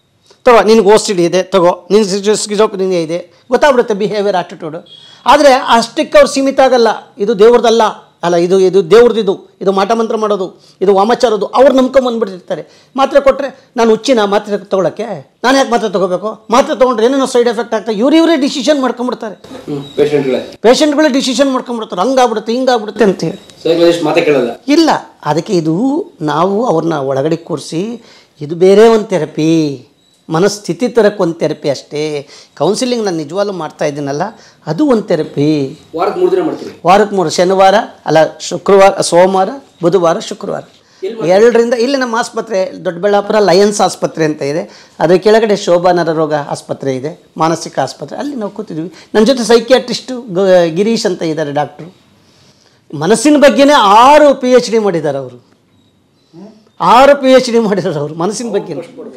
Speaker 1: ತಗೋ ನಿನಗೆ ಓ ಸಿ ಡಿ ಇದೆ ತಗೋ ನಿನ್ಗೆ ಸ್ಕಿಜೋಪ್ರಿನಿಯಾ ಇದೆ ಗೊತ್ತಾಗ್ಬಿಡುತ್ತೆ ಬಿಹೇವಿಯರ್ ಆಟಿಟ್ಯೂಡು ಆದರೆ ಅಷ್ಟಕ್ಕೆ ಅವ್ರು ಸೀಮಿತ ಆಗಲ್ಲ ಇದು ದೇವ್ರದಲ್ಲ ಅಲ್ಲ ಇದು ಇದು ದೇವ್ರದಿದು ಇದು ಮಾಟ ಮಂತ್ರ ಮಾಡೋದು ಇದು ವಾಮಾಚಾರದು ಅವ್ರು ನಂಬ್ಕೊಂಬಂದ್ಬಿಟ್ಟಿರ್ತಾರೆ ಮಾತ್ರೆ ಕೊಟ್ಟರೆ ನಾನು ಹುಚ್ಚಿನ ಮಾತ್ರೆ ತೊಗೊಳಕ್ಕೆ ನಾನು ಯಾಕೆ ಮಾತ್ರೆ ತೊಗೋಬೇಕು ಮಾತ್ರೆ ತೊಗೊಂಡ್ರೆ ಏನೇನೋ ಸೈಡ್ ಎಫೆಕ್ಟ್ ಆಗ್ತದೆ ಇವ್ರು ಇವರೇ ಡಿಸಿಷನ್ ಮಾಡ್ಕೊಂಬಿಡ್ತಾರೆ
Speaker 2: ಹ್ಮ್ ಪೇಷಂಟ್ಗಳೇ
Speaker 1: ಪೇಷಂಟ್ಗಳೇ ಡಿಸಿಷನ್ ಮಾಡ್ಕೊಂಬಿಡ್ತಾರೆ ಹಂಗಾಗ್ಬಿಡುತ್ತೆ ಹಿಂಗಾಗ್ಬಿಡುತ್ತೆ ಅಂತ ಹೇಳಿ
Speaker 2: ಸೈಕಾಲಜಿಸ್ಟ್ ಮಾತೇ ಕೇಳಲ್ಲ
Speaker 1: ಇಲ್ಲ ಅದಕ್ಕೆ ಇದು ನಾವು ಅವ್ರನ್ನ ಒಳಗಡೆ ಕೂರಿಸಿ ಇದು ಬೇರೆ ಒಂದು ಥೆರಪಿ ಮನಸ್ಥಿತಿ ತರಕ್ಕೆ ಒಂದು ಥೆರಪಿ ಅಷ್ಟೇ ಕೌನ್ಸಿಲಿಂಗ್ ನಾನು ನಿಜವಾಗ್ಲೂ ಮಾಡ್ತಾ ಇದ್ದೀನಲ್ಲ ಅದು ಒಂದು ಥೆರಪಿ
Speaker 2: ವಾರಕ್ಕೆ ಮೂರು ದಿನ ಮಾಡ್ತೀವಿ
Speaker 1: ವಾರಕ್ಕೆ ಮೂರು ಶನಿವಾರ ಅಲ್ಲ ಶುಕ್ರವಾರ ಸೋಮವಾರ ಬುಧವಾರ ಶುಕ್ರವಾರ ಎರಡರಿಂದ ಇಲ್ಲಿ ನಮ್ಮ ಆಸ್ಪತ್ರೆ ದೊಡ್ಡಬಳ್ಳಾಪುರ ಲಯನ್ಸ್ ಆಸ್ಪತ್ರೆ ಅಂತ ಇದೆ ಅದರ ಕೆಳಗಡೆ ಶೋಭಾ ನರರೋಗ ಆಸ್ಪತ್ರೆ ಇದೆ ಮಾನಸಿಕ ಆಸ್ಪತ್ರೆ ಅಲ್ಲಿ ನಾವು ಕೂತಿದ್ವಿ ನನ್ನ ಜೊತೆ ಸೈಕಿಯಾಟ್ರಿಸ್ಟು ಗ ಗಿರೀಶ್ ಅಂತ ಇದ್ದಾರೆ ಡಾಕ್ಟ್ರು ಮನಸ್ಸಿನ ಬಗ್ಗೆನೇ ಆರು ಪಿ ಎಚ್ ಡಿ ಮಾಡಿದ್ದಾರೆ ಅವರು ಆರು ಪಿ ಎಚ್ ಡಿ ಮಾಡಿದ್ದಾರೆ ಅವರು ಮನಸ್ಸಿನ ಬಗ್ಗೆ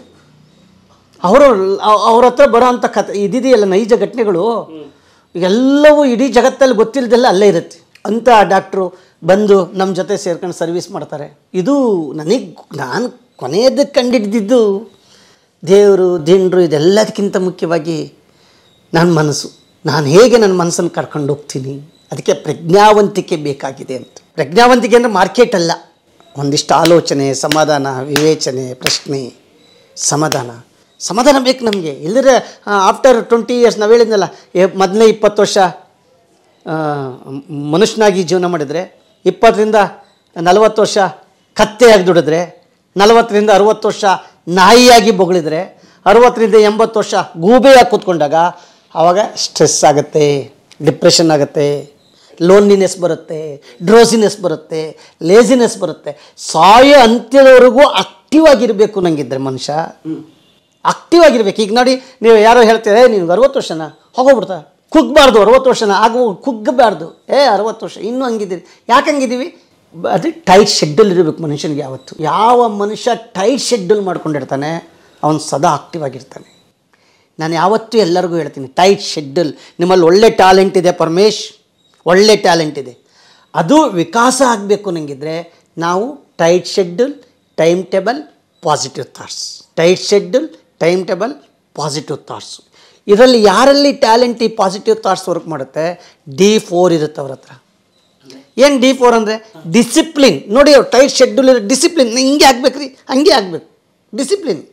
Speaker 1: ಅವರು ಅವ್ರ ಹತ್ರ ಬರೋ ಅಂಥ ಕತೆ ಇದಿದೆಯಲ್ಲ ನೈಜ ಘಟನೆಗಳು ಎಲ್ಲವೂ ಇಡೀ ಜಗತ್ತಲ್ಲಿ ಗೊತ್ತಿಲ್ಲದೆಲ್ಲ ಅಲ್ಲೇ ಇರುತ್ತೆ ಅಂಥ ಡಾಕ್ಟ್ರು ಬಂದು ನಮ್ಮ ಜೊತೆ ಸೇರ್ಕೊಂಡು ಸರ್ವಿಸ್ ಮಾಡ್ತಾರೆ ಇದು ನನಗೆ ನಾನು ಕೊನೆಯದಕ್ಕೆ ಕಂಡಿಡ್ದಿದ್ದು ದೇವರು ದಿಂಡ್ರು ಇದೆಲ್ಲದಕ್ಕಿಂತ ಮುಖ್ಯವಾಗಿ ನನ್ನ ಮನಸ್ಸು ನಾನು ಹೇಗೆ ನನ್ನ ಮನಸ್ಸನ್ನು ಕರ್ಕೊಂಡು ಹೋಗ್ತೀನಿ ಅದಕ್ಕೆ ಪ್ರಜ್ಞಾವಂತಿಕೆ ಬೇಕಾಗಿದೆ ಅಂತ ಪ್ರಜ್ಞಾವಂತಿಕೆ ಅಂದರೆ ಮಾರ್ಕೆಟ್ ಅಲ್ಲ ಒಂದಿಷ್ಟು ಆಲೋಚನೆ ಸಮಾಧಾನ ವಿವೇಚನೆ ಪ್ರಶ್ನೆ ಸಮಾಧಾನ ಸಮಾಧಾನ ಬೇಕು ನಮಗೆ ಇಲ್ಲದ್ರೆ ಆಫ್ಟರ್ ಟ್ವೆಂಟಿ ಇಯರ್ಸ್ ನಾವು ಹೇಳಿದ್ನಲ್ಲ ಮೊದಲನೇ ಇಪ್ಪತ್ತು ವರ್ಷ ಆ, ಮ್- ಮನುಷ್ಯನಾಗಿ ಜೀವನ ಮಾಡಿದರೆ ಇಪ್ಪತ್ತರಿಂದ ನಲವತ್ತು ವರ್ಷ ಕತ್ತೆಯಾಗಿ ದುಡಿದ್ರೆ ನಲವತ್ತರಿಂದ ಅರುವತ್ತು ವರ್ಷ ನಾಯಿಯಾಗಿ ಬೊಗಳಿದ್ರೆ ಅರುವತ್ತರಿಂದ ಎಂಬತ್ತು ವರ್ಷ ಗೂಬೆಯಾಗಿ ಕೂತ್ಕೊಂಡಾಗ ಆವಾಗ ಸ್ಟ್ರೆಸ್ ಆಗುತ್ತೆ ಡಿಪ್ರೆಷನ್ ಆಗುತ್ತೆ ಲೋನ್ಲಿನೆಸ್ ಬರುತ್ತೆ ಡ್ರೋಸಿನೆಸ್ ಬರುತ್ತೆ ಲೇಸಿನೆಸ್ ಬರುತ್ತೆ ಸಾಯೋ ಅಂತ್ಯದವರೆಗೂ ಆಕ್ಟಿವ್ ಆಗಿರಬೇಕು ನಂಗಿದ್ರೆ ಮನುಷ್ಯ ಆಕ್ಟಿವ್ ಆಗಿರ್ಬೇಕು ಈಗ ನೋಡಿ ನೀವು ಯಾರೋ ಹೇಳ್ತೀರ "ಏ, ನಿನ್ಗೆ ಅರವತ್ತು ವರ್ಷನ ಹೋಗೋಗ್ಬಿಡ್ತಾ ಕುಗ್ಬಾರ್ದು ಅರವತ್ತು ವರ್ಷನ ಆಗ ಕುಗ್ಗಬಾರ್ದು ಏ ಅರವತ್ತು ವರ್ಷ ಇನ್ನೂ ಹಂಗಿದ್ದೀರಿ ಯಾಕೆ ಹಂಗಿದ್ದೀವಿ ಬ- ಅದು ಟೈಟ್ ಶೆಡ್ಯೂಲ್ ಇರಬೇಕು ಮನುಷ್ಯನಿಗೆ ಯಾವತ್ತು ಯಾವ ಮನುಷ್ಯ ಟೈಟ್ ಶೆಡ್ಯೂಲ್ ಮಾಡ್ಕೊಂಡಿರ್ತಾನೆ ಅವನು ಸದಾ ಆಕ್ಟಿವ್ ಆಗಿರ್ತಾನೆ ನಾನು ಯಾವತ್ತೂ ಎಲ್ಲರಿಗೂ ಹೇಳ್ತೀನಿ ಟೈಟ್ ಶೆಡ್ಯೂಲ್ ನಿಮ್ಮಲ್ಲಿ ಒಳ್ಳೆ ಟ್ಯಾಲೆಂಟ್ ಇದೆ ಪರಮೇಶ್ ಒಳ್ಳೆ ಟ್ಯಾಲೆಂಟ್ ಇದೆ ಅದು ವಿಕಾಸ ಆಗಬೇಕು ನನಗಿದ್ರೆ ನಾವು tight schedule time table positive thoughts tight schedule time table positive thoughts ಇದರಲ್ಲಿ ಯಾರಲ್ಲಿ ಟ್ಯಾಲೆಂಟ್ ಈ ಪಾಸಿಟಿವ್ ಥಾಟ್ಸ್ ವರ್ಕ್ ಮಾಡುತ್ತೆ ಡಿ ಫೋರ್ ಇರುತ್ತೆ ಅವ್ರ ಹತ್ರ ಏನು ಡಿ ಫೋರ್ ಅಂದರೆ ಡಿಸಿಪ್ಲಿನ್ ನೋಡಿ ಅವ್ರು ಟೈಟ್ ಶೆಡ್ಯೂಲ್ ಇರೋ ಡಿಸಿಪ್ಲಿನ್ ಹಿಂಗೆ ಆಗ್ಬೇಕು ರೀ ಹಂಗೆ ಆಗಬೇಕು ಡಿಸಿಪ್ಲಿನ್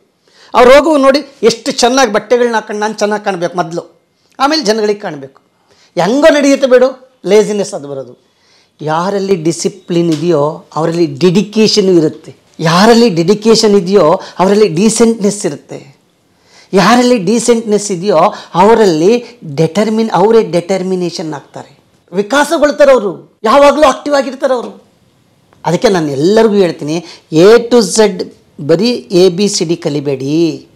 Speaker 1: ಅವ್ರು ಹೋಗುವ ನೋಡಿ ಎಷ್ಟು ಚೆನ್ನಾಗಿ ಬಟ್ಟೆಗಳನ್ನ ಹಾಕೊಂಡು ನಾನು ಚೆನ್ನಾಗಿ ಕಾಣಬೇಕು ಮೊದಲು ಆಮೇಲೆ ಜನಗಳಿಗೆ ಕಾಣಬೇಕು ಹೆಂಗೋ ನಡೆಯುತ್ತೆ ಬೇಡು ಲೇಸಿನೆಸ್ ಅದು ಬರೋದು ಯಾರಲ್ಲಿ ಡಿಸಿಪ್ಲಿನ್ ಇದೆಯೋ ಅವರಲ್ಲಿ ಡೆಡಿಕೇಶನ್ ಇರುತ್ತೆ ಯಾರಲ್ಲಿ ಡೆಡಿಕೇಶನ್ ಇದೆಯೋ ಅವರಲ್ಲಿ ಡೀಸೆಂಟ್ನೆಸ್ ಇರುತ್ತೆ ಯಾರಲ್ಲಿ ಡೀಸೆಂಟ್ನೆಸ್ ಇದೆಯೋ ಅವರಲ್ಲಿ ಡೆಟರ್ಮಿನ್ ಅವರೇ ಡೆಟರ್ಮಿನೇಷನ್ ಆಗ್ತಾರೆ ವಿಕಾಸಗೊಳ್ತಾರೆ ಅವರು ಯಾವಾಗಲೂ ಆಕ್ಟಿವ್ ಆಗಿರ್ತಾರೆ ಅವರು ಅದಕ್ಕೆ ನಾನು ಎಲ್ಲರಿಗೂ ಹೇಳ್ತೀನಿ ಎ ಟು ಝೆಡ್ ಬರೀ ಎ ಬಿ ಸಿ ಡಿ ಕಲಿಬೇಡಿ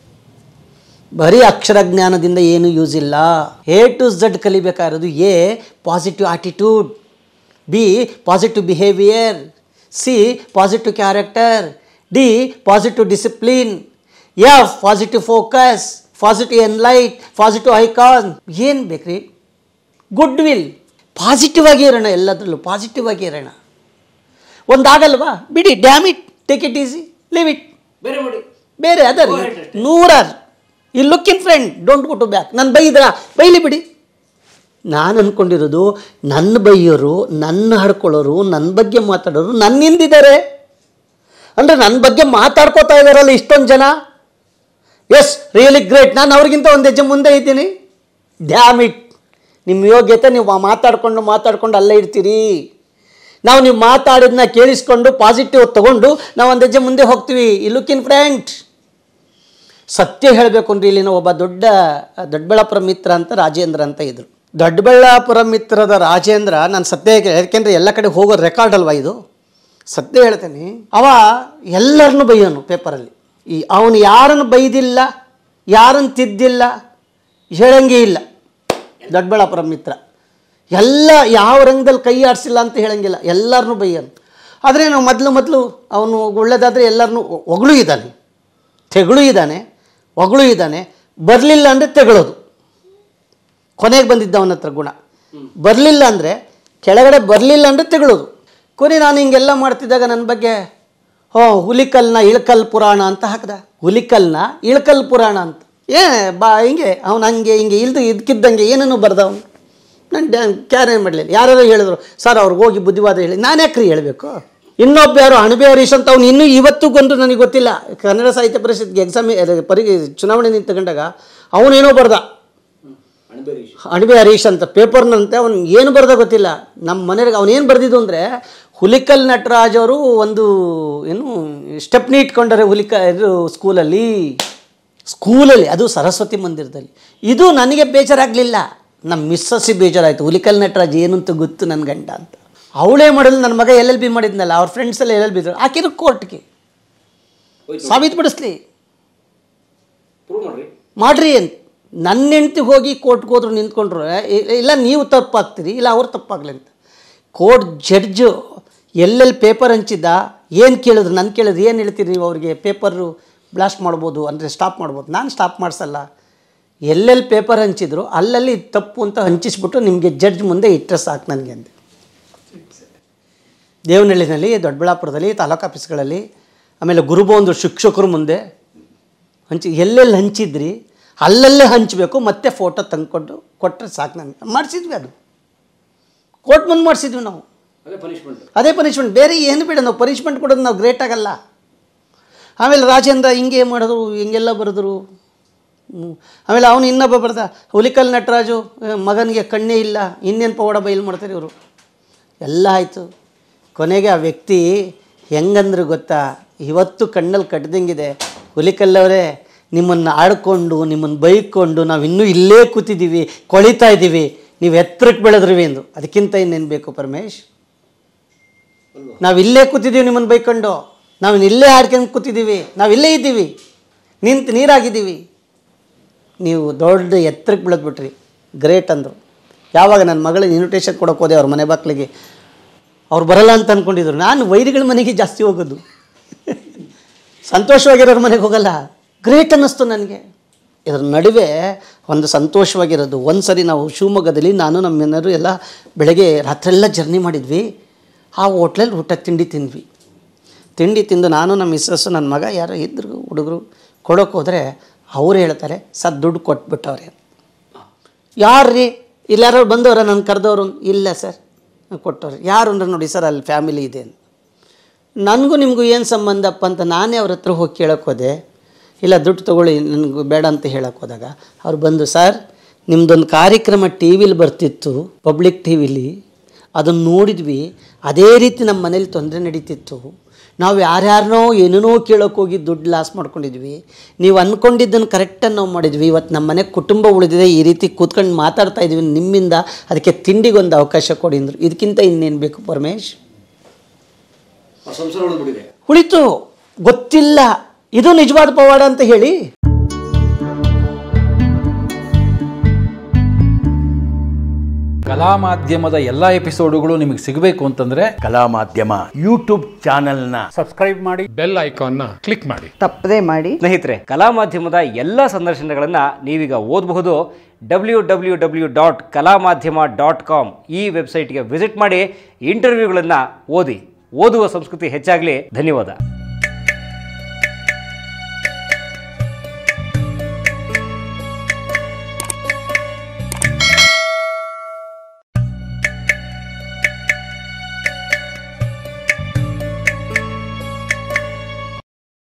Speaker 1: ಬರೀ ಅಕ್ಷರ ಜ್ಞಾನದಿಂದ ಏನು ಯೂಸ್ ಇಲ್ಲ ಎ ಟು ಝೆಡ್ ಕಲಿಬೇಕಾಗಿರೋದು A positive attitude B positive behaviour C positive character D positive discipline F positive focus positive enlight positive icon ಏನು ಬೇಕ್ರಿ ಗುಡ್ ವಿಲ್ ಪಾಸಿಟಿವ್ ಆಗಿ ಇರೋಣ ಎಲ್ಲದರಲ್ಲೂ ಪಾಸಿಟಿವ್ ಆಗಿ ಇರೋಣ ಒಂದಾಗಲ್ವಾ ಬಿಡಿ damn it take it easy leave it
Speaker 2: ಬೇರೆ ಮಾಡಿ
Speaker 1: ಬೇರೆ ಅದರ ನೂರಾರು ಈ look in friend don't go to back ನಾನು ಬೈದ್ರ ಬೈಲಿ ಬಿಡಿ ನಾನು ಅಂದ್ಕೊಂಡಿರೋದು ನನ್ನ ಬೈಯೋರು ನನ್ನ ಹಡ್ಕೊಳ್ಳೋರು ನನ್ನ ಬಗ್ಗೆ ಮಾತಾಡೋರು ನನ್ನ ಹಿಂದಿದ್ದಾರೆ ಅಂದರೆ ನನ್ನ ಬಗ್ಗೆ ಮಾತಾಡ್ಕೋತಾ ಇದ್ದಾರಲ್ಲ ಇಷ್ಟೊಂದು ಜನ ಎಸ್ ರಿಯಲಿ ಗ್ರೇಟ್ ನಾನು ಅವ್ರಿಗಿಂತ ಒಂದು ಹೆಜ್ಜೆ ಮುಂದೆ ಇದ್ದೀನಿ ಡ್ಯಾಮ್ ಇಟ್ ನಿಮ್ಮ ಯೋಗ್ಯತೆ ನೀವು ಮಾತಾಡ್ಕೊಂಡು ಮಾತಾಡ್ಕೊಂಡು ಅಲ್ಲೇ ಇರ್ತೀರಿ ನಾವು ನೀವು ಮಾತಾಡಿದ್ನ ಕೇಳಿಸ್ಕೊಂಡು ಪಾಸಿಟಿವ್ ತಗೊಂಡು ನಾವು ಒಂದು ಹೆಜ್ಜೆ ಮುಂದೆ ಹೋಗ್ತೀವಿ ಈ ಲುಕ್ ಇನ್ ಫ್ರೆಂಡ್ ಸತ್ಯ ಹೇಳಬೇಕು ಅಂದ್ರೆ ಇಲ್ಲಿನ ಒಬ್ಬ ದೊಡ್ಡ ದೊಡ್ಡಬಳ್ಳಾಪುರ ಮಿತ್ರ ಅಂತ ರಾಜೇಂದ್ರ ಅಂತ ಇದ್ರು ದೊಡ್ಡಬಳ್ಳಾಪುರ ಮಿತ್ರದ ರಾಜೇಂದ್ರ ನಾನು ಸತ್ಯ ಹೇಗೆ ಯಾಕೆಂದರೆ ಎಲ್ಲ ಕಡೆ ಹೋಗೋ ರೆಕಾರ್ಡ್ ಅಲ್ವಾ ಇದು ಸತ್ಯ ಹೇಳ್ತೇನೆ ಅವ ಎಲ್ಲರನ್ನು ಬೈಯೋನು ಪೇಪರಲ್ಲಿ ಈ ಅವನು ಯಾರನ್ನು ಬೈದಿಲ್ಲ ಯಾರನ್ನು ತಿದ್ದಿಲ್ಲ ಹೇಳಂಗೇ ಇಲ್ಲ ದೊಡ್ಡಬಳ್ಳಾಪುರ ಮಿತ್ರ ಎಲ್ಲ ಯಾವ ರಂಗದಲ್ಲಿ ಕೈ ಆಡಿಸಿಲ್ಲ ಅಂತ ಹೇಳಂಗಿಲ್ಲ ಎಲ್ಲರನ್ನೂ ಬೈಯೋನು ಆದರೆ ನಾವು ಮೊದಲು ಮೊದಲು ಅವನು ಒಳ್ಳೇದಾದರೆ ಎಲ್ಲರನ್ನೂ ಹೊಗಳು ಇದ್ದಾನೆ ತೆಗಳು ಇದ್ದಾನೆ ಹೊಗಳು ಇದ್ದಾನೆ ಬರಲಿಲ್ಲ ಅಂದರೆ ತೆಗಳೋದು ಕೊನೆಗೆ ಬಂದಿದ್ದ ಅವನ ಹತ್ರ ಗುಣ ಬರಲಿಲ್ಲ ಅಂದರೆ ಕೆಳಗಡೆ ಬರಲಿಲ್ಲ ಅಂದರೆ ತೆಗಳೋದು ಕೊನೆ ನಾನು ಹಿಂಗೆಲ್ಲ ಮಾಡ್ತಿದ್ದಾಗ ನನ್ನ ಬಗ್ಗೆ ಹೋ ಹುಲಿಕಲ್ನ ಇಳ್ಕಲ್ ಪುರಾಣ ಅಂತ ಹಾಕ್ದ ಹುಲಿಕಲ್ನ ಇಳ್ಕಲ್ ಪುರಾಣ ಅಂತ ಏ ಬಾ ಹಿಂಗೆ ಅವನು ಹಂಗೆ ಹಿಂಗೆ ಇಲ್ದು ಇದಕ್ಕಿದ್ದಂಗೆ ಏನೇನೋ ಬರ್ದ ಅವನು ನಾನು ಡ್ಯಾ ಕ್ಯಾರೇನು ಮಾಡಲಿಲ್ಲ ಯಾರು ಹೇಳಿದ್ರು ಸರ್ ಅವ್ರಿಗೆ ಹೋಗಿ ಬುದ್ಧಿವಾದ ಹೇಳಿ ನಾನು ಯಾಕ್ರಿ ಹೇಳಬೇಕು ಇನ್ನೊಬ್ಬ ಯಾರು ಅಣಬೆ ಹರೀಶ್ ಅಂತ ಅವ್ನು ಇನ್ನೂ ಇವತ್ತಿಗೊಂದು ನನಗೆ ಗೊತ್ತಿಲ್ಲ ಕನ್ನಡ ಸಾಹಿತ್ಯ ಪರಿಷತ್ಗೆ ಎಕ್ಸಾಮ್ ಪರಿ ಚುನಾವಣೆ ನಿಂತ್ಕೊಂಡಾಗ ಅವನೇನೋ ಬರ್ದ
Speaker 2: ಅಣಬೇರೀಶ್
Speaker 1: ಅಣಬೆ ಹರೀಶ್ ಅಂತ ಪೇಪರ್ನಂತೆ ಅವ್ನು ಏನು ಬರ್ದ ಗೊತ್ತಿಲ್ಲ ನಮ್ಮ ಮನೆಗೆ ಅವನೇನು ಬರೆದಿದ್ದು ಅಂದರೆ ಹುಲಿಕಲ್ ನಟರಾಜ್ ಅವರು ಒಂದು ಏನು ಸ್ಟೆಪ್ನಿ ಇಟ್ಕೊಂಡರೆ ಹುಲಿಕ ಇದು ಸ್ಕೂಲಲ್ಲಿ ಸ್ಕೂಲಲ್ಲಿ ಅದು ಸರಸ್ವತಿ ಮಂದಿರದಲ್ಲಿ ಇದು ನನಗೆ ಬೇಜಾರಾಗಲಿಲ್ಲ ನಮ್ಮ ಮಿಸ್ಸಸ್ಸಿ ಬೇಜಾರಾಯಿತು ಹುಲಿಕಲ್ ನಟರಾಜ್ ಏನು ಅಂತ ಗೊತ್ತು ನನ್ನ ಗಂಡ ಅಂತ ಅವಳೇ ಮಾಡಲು ನನ್ನ ಮಗ ಎಲ್ ಎಲ್ ಬಿ ಮಾಡಿದ್ನಲ್ಲ ಅವ್ರ ಫ್ರೆಂಡ್ಸ್ ಎಲ್ಲ ಎಲ್ ಎಲ್ ಬಿ ಇದ್ರು ಆಕಿರು ಕೋರ್ಟ್ಗೆ
Speaker 2: ಹೋಯ್ತು
Speaker 1: ಸಾಬೀತುಪಡಿಸ್ಲಿ
Speaker 2: ಪ್ರೂವ್ ಮಾಡ್ರಿ
Speaker 1: ಮಾಡ್ರಿ ಅಂತ ನನ್ನ ಹೆಂಡ್ತಿ ಹೋಗಿ ಕೋರ್ಟ್ಗೆ ಹೋದ್ರು ನಿಂತ್ಕೊಂಡ್ರು ಇ- ಇಲ್ಲ ನೀವು ತಪ್ಪಾಗ್ತೀರಿ ಇಲ್ಲ ಅವ್ರು ತಪ್ಪಾಗಲಿ ಅಂತ ಕೋರ್ಟ್ ಜಡ್ಜು ಎಲ್ಲೆಲ್ಲಿ ಪೇಪರ್ ಹಂಚಿದ್ದ ಏನು ಕೇಳಿದ್ರು ನಾನು ಕೇಳಿದ್ರು ಏನು ಹೇಳ್ತೀರಿ ನೀವು ಅವ್ರಿಗೆ ಪೇಪರು ಬ್ಲಾಸ್ಟ್ ಮಾಡ್ಬೋದು ಅಂದರೆ ಸ್ಟಾಪ್ ಮಾಡ್ಬೋದು ನಾನು ಸ್ಟಾಪ್ ಮಾಡಿಸಲ್ಲ ಎಲ್ಲೆಲ್ಲಿ ಪೇಪರ್ ಹಂಚಿದ್ರು ಅಲ್ಲಲ್ಲಿ ಇದ್ ತಪ್ಪು ಅಂತ ಹಂಚಿಸ್ಬಿಟ್ಟು ನಿಮಗೆ ಜಡ್ಜ್ ಮುಂದೆ ಇಟ್ಟರೆ ಸಾಕು ನನಗೆ ಅಂದೆ ದೇವನಹಳ್ಳಿನಲ್ಲಿ ದೊಡ್ಡಬಳ್ಳಾಪುರದಲ್ಲಿ ತಾಲೂಕು ಆಫೀಸ್ಗಳಲ್ಲಿ ಆಮೇಲೆ ಗುರುಬಂಧು ಶಿಕ್ಷಕರು ಮುಂದೆ ಹಂಚಿ ಎಲ್ಲೆಲ್ಲಿ ಹಂಚಿದ್ರಿ ಅಲ್ಲಲ್ಲೇ ಹಂಚಬೇಕು ಮತ್ತೆ ಫೋಟೋ ತಂದ್ಕೊಂಡು ಕೊಟ್ಟರೆ ಸಾಕು ನನಗೆ ಮಾಡಿಸಿದ್ವಿ ಅದು ಕೋರ್ಟ್ ಮುಂದೆ ಮಾಡಿಸಿದ್ವಿ ನಾವು
Speaker 2: ಅದೇ ಪನಿಷ್ಮೆಂಟ್
Speaker 1: ಅದೇ ಪನಿಷ್ಮೆಂಟ್ ಬೇರೆ ಏನು ಬೇಡ ನಾವು ಪನಿಷ್ಮೆಂಟ್ ಕೊಡೋದು ನಾವು ಗ್ರೇಟ್ ಆಗಲ್ಲ ಆಮೇಲೆ ರಾಜೇಂದ್ರ ಹಿಂಗೆ ಮಾಡಿದ್ರು ಹಿಂಗೆಲ್ಲ ಬರೆದ್ರು ಹ್ಮ್. ಆಮೇಲೆ ಅವನು ಇನ್ನೊಬ್ಬ ಬರ್ದ ಹುಲಿಕಲ್ ನಟರಾಜು ಆ, ಮಗನಿಗೆ ಕಣ್ಣೇ ಇಲ್ಲ ಇನ್ನೇನು ಪವಾಡ ಬಯಲು ಮಾಡ್ತಾರೆ ಇವರು ಎಲ್ಲ ಆಯಿತು ಕೊನೆಗೆ ಆ ವ್ಯಕ್ತಿ ಹೆಂಗಂದ್ರೆ ಗೊತ್ತಾ ಇವತ್ತು ಕಣ್ಣಲ್ಲಿ ಕಟ್ಟದಂಗಿದೆ ಹುಲಿಕಲ್ಲವರೇ ನಿಮ್ಮನ್ನು ಆಡ್ಕೊಂಡು ನಿಮ್ಮನ್ನು ಬೈಕೊಂಡು ನಾವು ಇನ್ನೂ ಇಲ್ಲೇ ಕೂತಿದ್ದೀವಿ ಕೊಳಿತಾ ಇದ್ದೀವಿ ನೀವು ಎತ್ತರಕ್ಕೆ ಬೆಳೆದ್ರಿವಿ ಎಂದು ಅದಕ್ಕಿಂತ ಇನ್ನೇನು ಬೇಕು ಪರಮೇಶ್ ನಾವು ಇಲ್ಲೇ ಕೂತಿದ್ದೀವಿ ನಿಮ್ಮನ್ನು ಬೈಕೊಂಡು ನಾವು ಇಲ್ಲೇ ಆಡ್ಕೊಂಡು ಕೂತಿದ್ದೀವಿ ನಾವು ಇಲ್ಲೇ ಇದ್ದೀವಿ ನಿಂತು ನೀರಾಗಿದ್ದೀವಿ ನೀವು ದೊಡ್ಡ ಎತ್ತರಕ್ಕೆ ಬೆಳೆದ್ಬಿಟ್ರಿ ಗ್ರೇಟ್ ಅಂದರು ಯಾವಾಗ ನನ್ನ ಮಗಳಿಗೆ ಇನ್ವಿಟೇಷನ್ ಕೊಡೋಕೆ ಹೋದೆ ಅವ್ರ ಮನೆ ಬಾಗಿಲಿಗೆ ಅವ್ರು ಬರಲ್ಲ ಅಂತ ಅಂದ್ಕೊಂಡಿದ್ರು ನಾನು ವೈರಿಗಳ ಮನೆಗೆ ಜಾಸ್ತಿ ಹೋಗೋದು ಸಂತೋಷವಾಗಿರೋರ ಮನೆಗೆ ಹೋಗಲ್ಲ ಗ್ರೇಟ್ ಅನ್ನಿಸ್ತು ನನಗೆ ಇದರ ನಡುವೆ ಒಂದು ಸಂತೋಷವಾಗಿರೋದು ಒಂದು ಸರಿ ನಾವು ಶಿವಮೊಗ್ಗದಲ್ಲಿ ನಾನು ನಮ್ಮ ಮನೆಯವರು ಎಲ್ಲ ಬೆಳಗ್ಗೆ ರಾತ್ರೆಲ್ಲ ಜರ್ನಿ ಮಾಡಿದ್ವಿ ಆ ಹೋಟ್ಲಲ್ಲಿ ಊಟ ತಿಂಡಿ ತಿಂದ್ವಿ ತಿಂಡಿ ತಿಂದು ನಾನು ನಮ್ಮ ಮಿಸ್ಸಸ್ಸು ನನ್ನ ಮಗ ಯಾರೋ ಇದ್ರು ಹುಡುಗರು ಕೊಡೋಕೆ ಹೋದರೆ ಅವ್ರು ಹೇಳ್ತಾರೆ ಸರ್ ದುಡ್ಡು ಕೊಟ್ಬಿಟ್ಟವ್ರೆ ಯಾರು ರೀ ಇಲ್ಲಾರು ಬಂದವ್ರ ನಾನು ಕರೆದವರು ಇಲ್ಲ ಸರ್ ಕೊಟ್ಟವ್ರೆ ಯಾರು ಅಂದ್ರೆ ನೋಡಿ ಸರ್ ಅಲ್ಲಿ ಫ್ಯಾಮಿಲಿ ಇದೆ ಅಂತ ನನಗೂ ನಿಮಗೂ ಏನು ಸಂಬಂಧಪ್ಪ ಅಂತ ನಾನೇ ಅವ್ರ ಹತ್ರ ಹೋಗಿ ಕೇಳೋಕೆ ಹೋದೆ ಇಲ್ಲ ದುಡ್ಡು ತೊಗೊಳ್ಳಿ ನನಗೆ ಬೇಡ ಅಂತ ಹೇಳಕ್ಕೆ ಹೋದಾಗ ಅವ್ರು ಬಂದು ಸರ್ ನಿಮ್ಮದೊಂದು ಕಾರ್ಯಕ್ರಮ ಟಿ ವಿಲಿ ಬರ್ತಿತ್ತು ಪಬ್ಲಿಕ್ ಟಿ ವಿಲಿ ಅದನ್ನು ನೋಡಿದ್ವಿ ಅದೇ ರೀತಿ ನಮ್ಮ ಮನೇಲಿ ತೊಂದರೆ ನಡೀತಿತ್ತು ನಾವು ಯಾರ್ಯಾರನೋ ಏನೇನೋ ಕೇಳೋಕೆ ಹೋಗಿ ದುಡ್ಡು ಲಾಸ್ ಮಾಡ್ಕೊಂಡಿದ್ವಿ ನೀವು ಅಂದ್ಕೊಂಡಿದ್ದನ್ನು ಕರೆಕ್ಟಾಗಿ ನಾವು ಮಾಡಿದ್ವಿ ಇವತ್ತು ನಮ್ಮ ಮನೆ ಕುಟುಂಬ ಉಳಿದಿದೆ ಈ ರೀತಿ ಕೂತ್ಕೊಂಡು ಮಾತಾಡ್ತಾ ಇದ್ವಿ ನಿಮ್ಮಿಂದ ಅದಕ್ಕೆ ತಿಂಡಿಗೊಂದು ಅವಕಾಶ ಕೊಡಿ ಅಂದರು ಇದಕ್ಕಿಂತ ಇನ್ನೇನು ಬೇಕು ಪರಮೇಶ್
Speaker 2: ಅವ್ರ ಸಂಸಾರ ಉಳಿದ್ಬಿಟ್ಟಿದೆ
Speaker 1: ಉಳಿತು ಗೊತ್ತಿಲ್ಲ ಇದು ನಿಜವಾದ ಪವಾಡ ಅಂತ ಹೇಳಿ
Speaker 4: ಕಲಾ ಮಾಧ್ಯಮದ ಎಲ್ಲ ಎಪಿಸೋಡುಗಳು ನಿಮಗೆ ಸಿಗಬೇಕು ಅಂತಂದ್ರೆ
Speaker 5: ಕಲಾ ಮಾಧ್ಯಮ ಯೂಟ್ಯೂಬ್ ಚಾನೆಲ್ನ
Speaker 6: ಬೆಲ್ ಐಕಾನ್ನ ಕ್ಲಿಕ್ ಮಾಡಿ
Speaker 7: ತಪ್ಪದೇ ಮಾಡಿ
Speaker 8: ಸ್ನೇಹಿತರೆ ಕಲಾ ಮಾಧ್ಯಮದ ಎಲ್ಲ ಸಂದರ್ಶನಗಳನ್ನು ನೀವೀಗ ಓದಬಹುದು ಡಬ್ಲ್ಯೂ ಡಬ್ಲ್ಯೂ ಡಬ್ಲ್ಯೂ ಡಾಟ್ ಕಲಾ ಮಾಧ್ಯಮ ಡಾಟ್ ಕಾಮ್ ಈ ವೆಬ್ಸೈಟ್ಗೆ ವಿಸಿಟ್ ಮಾಡಿ ಇಂಟರ್ವ್ಯೂಗಳನ್ನು ಓದಿ ಓದುವ ಸಂಸ್ಕೃತಿ ಹೆಚ್ಚಾಗಲಿ ಧನ್ಯವಾದ